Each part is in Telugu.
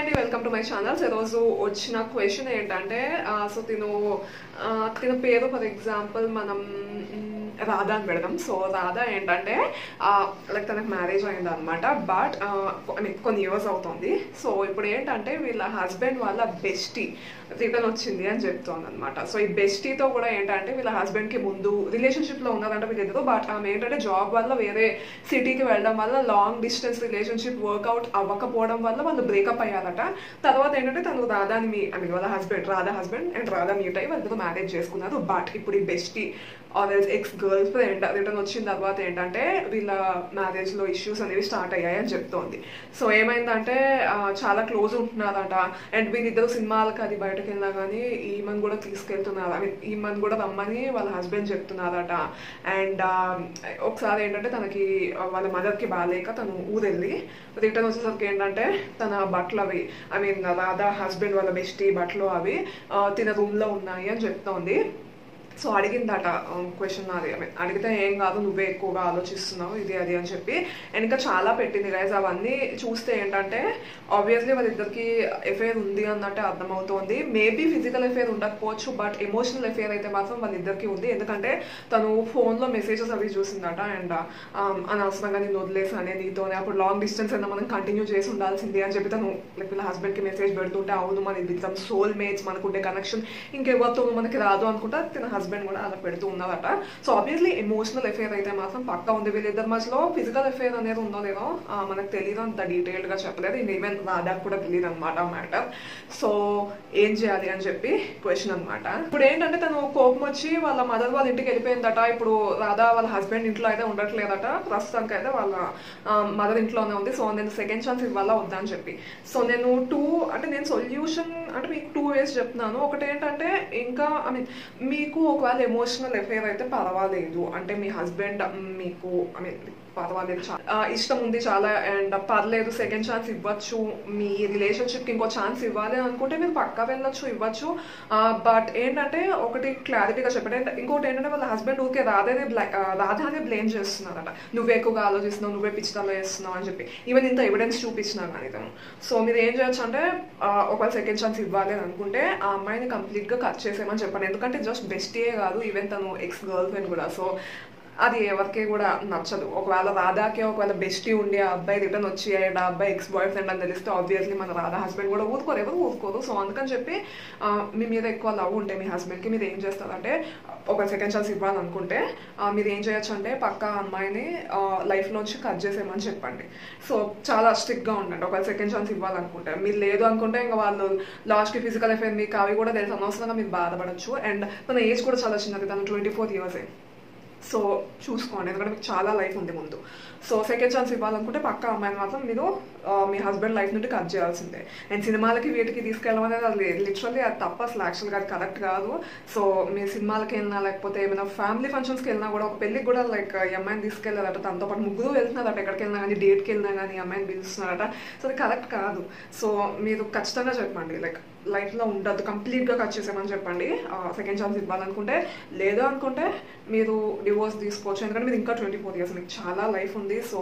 అండి వెల్కమ్ టు మై ఛానల్స్ ఈరోజు వచ్చిన క్వశ్చన్ ఏంటంటే సో తిను ఆ, తిన పేరు ఫర్ ఎగ్జాంపుల్ మనం మ్, రాధా అని పెడదాం సో రాధా ఏంటంటే లైక్ తనకు మ్యారేజ్ అయింది అనమాట బట్ కొన్ని ఇయర్స్ అవుతుంది సో ఇప్పుడు ఏంటంటే వీళ్ళ హస్బెండ్ వాళ్ళ బెస్టీ రిటర్న్ వచ్చింది అని చెప్తోంది అనమాట సో ఈ బెస్టీతో కూడా ఏంటంటే వీళ్ళ హస్బెండ్కి ముందు రిలేషన్షిప్లో ఉన్నారంట వీళ్ళిద్దరు బట్ ఆమె ఏంటంటే జాబ్ వల్ల వేరే సిటీకి వెళ్ళడం వల్ల లాంగ్ డిస్టెన్స్ రిలేషన్షిప్ వర్కౌట్ అవ్వకపోవడం వల్ల వాళ్ళు బ్రేకప్ అయ్యారట తర్వాత ఏంటంటే తను రాధాని మీ ఐ మీన్ వాళ్ళ husband Radha husband and Radha meet అయ్యి వాళ్ళిద్దరు మ్యారేజ్ చేసుకున్నారు బట్ ఇప్పుడు ఈ bestie or ex girlfriend return వచ్చిన తర్వాత ఏంటంటే వీళ్ళ మ్యారేజ్లో ఇష్యూస్ అనేవి స్టార్ట్ అయ్యాయి అని చెప్తోంది సో ఏమైందంటే ఆ, చాలా క్లోజ్ ఉంటున్నారట అండ్ వీళ్ళిద్దరు సినిమాలకు అది బయటకు వెళ్ళినా కానీ ఈమెను కూడా తీసుకెళ్తున్నారు ఐ మీన్ ఈమెను కూడా రమ్మని వాళ్ళ హస్బెండ్ చెప్తున్నారట అండ్ ఒకసారి ఏంటంటే తనకి ఆ, వాళ్ళ మదర్కి బాగాలేక తను ఊరెళ్ళి రిటర్న్ వచ్చేసరికి ఏంటంటే తన బట్టలు అవి ఐ మీన్ రాధా హస్బెండ్ వాళ్ళ బెస్టీ బట్టలు అవి ఆ, తిన రూమ్లో ఉన్నాయి అని చెప్తోంది సో అడిగిందట క్వశ్చన్ అది I mean, అడిగితే ఏం కాదు నువ్వే ఎక్కువగా ఆలోచిస్తున్నావు ఇది అది అని చెప్పి అండ్ ఇంకా చాలా పెట్టింది గైజ్ అవన్నీ చూస్తే ఏంటంటే ఆబ్వియస్లీ వాళ్ళిద్దరికి ఎఫైర్ ఉంది అన్నట్టే అర్థమవుతోంది మేబీ ఫిజికల్ ఎఫైర్ ఉండకపోవచ్చు బట్ ఎమోషనల్ ఎఫైర్ అయితే మాత్రం వాళ్ళిద్దరికి ఉంది ఎందుకంటే తను ఫోన్లో మెసేజెస్ అవి చూసిందట అండ్ అనవసరంగా నేను వదిలేసానే నీతోనే అప్పుడు లాంగ్ డిస్టెన్స్ అయినా మనం కంటిన్యూ చేసి ఉండాల్సింది అని చెప్పి తను లైక్ వీళ్ళ హస్బెండ్కి మెసేజ్ పెడుతుంటే అవును మన ఇద్దరం సోల్ మేట్స్ మనకుండే కనెక్షన్ ఇంకెవరితో మనకి రాదు అనుకుంటా తన హస్బెండ్ కూడా అలా పెడుతూ ఉన్నారట సో ఆబ్వియస్లీ ఎమోషనల్ ఎఫైర్ అయితే మాత్రం పక్కా ఉంది వీళ్ళిద్దరి మధ్యలో ఫిజికల్ ఎఫైర్ అనేది ఉందో లేదో ఆ, మనకు తెలియదు అంత డీటెయిల్డ్ గా చెప్పలేదు ఇంక ఈవెన్ రాధాకు కూడా తెలియదు అనమాట మ్యాటర్ సో ఏం చేయాలి అని చెప్పి క్వశ్చన్ అన్నమాట ఇప్పుడు ఏంటంటే తను కోపం వచ్చి వాళ్ళ మదర్ వాళ్ళ ఇంటికి వెళ్ళిపోయిందట ఇప్పుడు రాధా వాళ్ళ హస్బెండ్ ఇంట్లో అయితే ఉండట్లేదట ప్రస్తుతానికి అయితే వాళ్ళ మదర్ ఇంట్లోనే ఉంది సో నేను సెకండ్ ఛాన్స్ ఇవ్వాలా వద్దా అని చెప్పి సో నేను టూ అంటే నేను సొల్యూషన్ అంటే మీకు టూ వేస్ చెప్తున్నాను ఒకటి ఏంటంటే ఇంకా ఐ మీన్ మీకు ఒకవేళ ఎమోషనల్ ఎఫైర్ అయితే పర్వాలేదు అంటే మీ హస్బెండ్ మీకు ఐ మీన్ పర్వాలేదు చా- ఆ, ఇష్టం ఉంది చాలా అండ్ పర్లేదు సెకండ్ ఛాన్స్ ఇవ్వచ్చు మీ రిలేషన్షిప్కి ఇంకో ఛాన్స్ ఇవ్వాలి అనుకుంటే మీరు పక్కా వెళ్ళొచ్చు ఇవ్వచ్చు బట్ ఏంటంటే ఒకటి క్లారిటీగా చెప్పండి And ఇంకోటి ఏంటంటే వాళ్ళ హస్బెండ్ ఊరికే రాధేనే బ్లా ఆ, రాధానే బ్లేమ్ చేస్తున్నారట నువ్వే ఎక్కువగా ఆలోచిస్తున్నావు నువ్వే పిచ్చితలో చేస్తున్నావు అని చెప్పి ఈవెన్ ఇంత ఎవిడెన్స్ చూపించినా కానీ తను సో మీరు ఏం చేయొచ్చు అంటే ఆ, ఒకవేళ సెకండ్ ఛాన్స్ ఇవ్వాలి అని అనుకుంటే ఆ అమ్మాయిని కంప్లీట్గా కట్ చేసేయమని చెప్పండి ఎందుకంటే జస్ట్ బెస్టే కాదు ఈవెన్ తను ఎక్స్ గర్ల్ ఫ్రెండ్ కూడా సో అది ఎవరికి కూడా నచ్చదు ఒకవేళ రాధాకే ఒకవేళ బెస్టీ ఉండి ఆ అబ్బాయి రిటర్న్ వచ్చి ఆ అబ్బాయి ఎక్స్ బాయ్ ఫ్రెండ్ అని తెలిస్తే ఆబ్వియస్లీ మన రాధా హస్బెండ్ కూడా ఊరుకోరు ఎవరు ఊరుకోరు సో అందుకని చెప్పి ఆ, మీ మీద ఎక్కువ లవ్ ఉంటే మీ హస్బెండ్కి మీరు ఏం చేస్తారంటే ఒక సెకండ్ ఛాన్స్ ఇవ్వాలనుకుంటే ఆ, మీరు ఏం చేయొచ్చు అంటే పక్క అమ్మాయిని లైఫ్లోంచి కట్ చేసేయమని చెప్పండి సో చాలా స్ట్రిక్ట్గా ఉండండి ఒకవేళ సెకండ్ ఛాన్స్ ఇవ్వాలనుకుంటే మీరు లేదు అనుకుంటే ఇంకా వాళ్ళు లాస్ట్కి ఫిజికల్ ఎఫైర్ మీకు అవి కూడా తెలిసి అనవసరంగా మీరు బాధపడచ్చు అండ్ తన ఏజ్ కూడా చాలా చిన్నది తను ట్వంటీ ఫోర్ ఇయర్సే సో చూసుకోండి ఎందుకంటే మీకు చాలా లైఫ్ ఉంది ముందు సో సెకండ్ ఛాన్స్ ఇవ్వాలనుకుంటే పక్క అమ్మాయిని మాత్రం మీరు ఆ, మీ హస్బెండ్ లైఫ్ నుండి కట్ చేయాల్సిందే అండ్ సినిమాలకి వీటికి తీసుకెళ్ళడం అనేది అది లిటరల్లీ అది తప్ప అసలు యాక్చువల్గా అది కరెక్ట్ కాదు సో మీ సినిమాలకి వెళ్ళినా లేకపోతే ఏమైనా ఫ్యామిలీ ఫంక్షన్స్కి వెళ్ళినా కూడా ఒక పెళ్ళికి కూడా లైక్ ఈ అమ్మాయిని తీసుకెళ్ళారట తనతో పాటు ముగ్గురు వెళ్తున్నారట ఎక్కడికి వెళ్ళినా కానీ డేట్కి వెళ్ళినా కానీ ఈ అమ్మాయిని పిలుస్తున్నారట సో అది కరెక్ట్ కాదు సో మీరు ఖచ్చితంగా చెప్పండి లైక్ లైఫ్లో ఉండదు కంప్లీట్గా కట్ చేసామని చెప్పండి సెకండ్ ఛాన్స్ ఇవ్వాలనుకుంటే లేదు అనుకుంటే మీరు డివోర్స్ తీసుకోవచ్చు ఎందుకంటే మీరు ఇంకా ట్వంటీ ఫోర్ ఇయర్స్ మీకు చాలా లైఫ్ ఉంది సో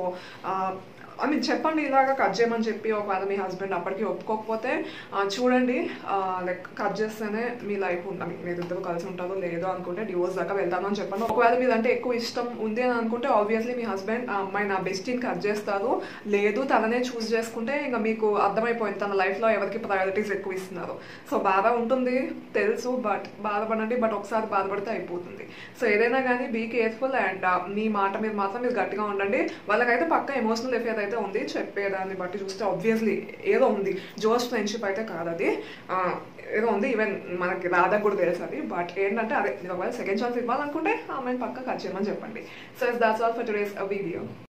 ఐ మీన్ చెప్పండి ఇలాగా కట్ చేయమని చెప్పి ఒకవేళ మీ హస్బెండ్ అప్పటికి ఒప్పుకోకపోతే ఆ, చూడండి లైక్ కట్ చేస్తేనే మీ లైఫ్ ఉంటాం మీరు ఇద్దరు కలిసి ఉంటారో లేదో అనుకుంటే డివోర్స్ దాకా వెళ్తాను అని చెప్పండి ఒకవేళ మీదంటే ఎక్కువ ఇష్టం ఉంది అని అనుకుంటే ఆబ్వియస్లీ మీ హస్బెండ్ ఆ అమ్మాయి నా బెస్టీని కట్ చేస్తారు లేదు తననే చూస్ చేసుకుంటే ఇంకా మీకు అర్థమైపోయింది తన లైఫ్లో ఎవరికి ప్రయారిటీస్ ఎక్కువ ఇస్తున్నారు సో బాధ ఉంటుంది తెలుసు బట్ బాధపడండి బట్ ఒకసారి బాధపడితే అయిపోతుంది సో ఏదైనా కానీ బీ కేర్ఫుల్ అండ్ మీ మాట మీద మాత్రం మీరు గట్టిగా ఉండండి వాళ్ళకైతే పక్క ఎమోషనల్ ఎఫేర్ అయితే ఉంది చెప్పేదాన్ని బట్టి చూస్తే ఆబ్వియస్లీ ఏదో ఉంది జోస్ ఫ్రెండ్షిప్ అయితే కాదు అది ఆ, ఏదో ఉంది ఈవెన్ మనకి రాధా కూడా తెలుసు అది బట్ ఏంటంటే అదే మీరు ఒకవేళ సెకండ్ ఛాన్స్ ఇవ్వాలనుకుంటే ఆమె పక్క కట్ చేయమని చెప్పండి so that's all for today's video